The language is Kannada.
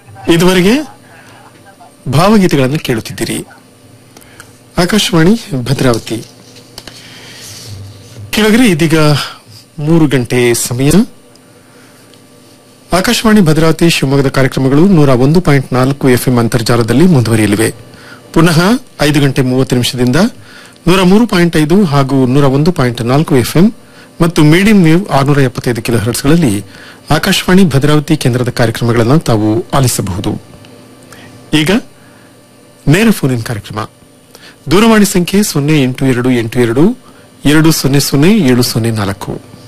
ಇದುವರೆಗೆ ಭಾವಗೀತೆಗಳನ್ನು ಕೇಳುತ್ತಿದ್ದೀರಿ ಆಕಾಶವಾಣಿ ಭದ್ರಾವತಿ ಕೆಳಗರೆ ಇದೀಗ ಮೂರು ಗಂಟೆ ಸಮಯ ಆಕಾಶವಾಣಿ ಭದ್ರಾವತಿ ಶಿವಮೊಗ್ಗದ ಕಾರ್ಯಕ್ರಮಗಳು ನೂರ ಒಂದು ಪಾಯಿಂಟ್ ನಾಲ್ಕು ಎಫ್ಎಂ ಅಂತರ್ಜಾಲದಲ್ಲಿ ಮುಂದುವರಿಯಲಿವೆ ಪುನಃ ಐದು ಗಂಟೆ ಮೂವತ್ತು ನಿಮಿಷದಿಂದ ನೂರ ಮೂರು ಪಾಯಿಂಟ್ ಐದು ಹಾಗೂ ನೂರ ಒಂದು ಪಾಯಿಂಟ್ ನಾಲ್ಕು ಎಫ್ಎಂ ಮತ್ತು ಮೀಡಿಯಂ ವೇವ್ ಆರುನೂರ ಎಪ್ಪತ್ತೈದು ಕಿಲೋ ಹರ್ಟ್ಸ್ಗಳಲ್ಲಿ ಆಕಾಶವಾಣಿ ಭದ್ರಾವತಿ ಕೇಂದ್ರದ ಕಾರ್ಯಕ್ರಮಗಳನ್ನು ತಾವು ಆಲಿಸಬಹುದು ಈಗ ನೇರ ಫೋನ್ ಇನ್ ಕಾರ್ಯಕ್ರಮ ದೂರವಾಣಿ ಸಂಖ್ಯೆ ಸೊನ್ನೆ ಎಂಟು ಎರಡು ಎಂಟು ಎರಡು ಎರಡು ಸೊನ್ನೆ ಸೊನ್ನೆ ಏಳು ಸೊನ್ನೆ ನಾಲ್ಕು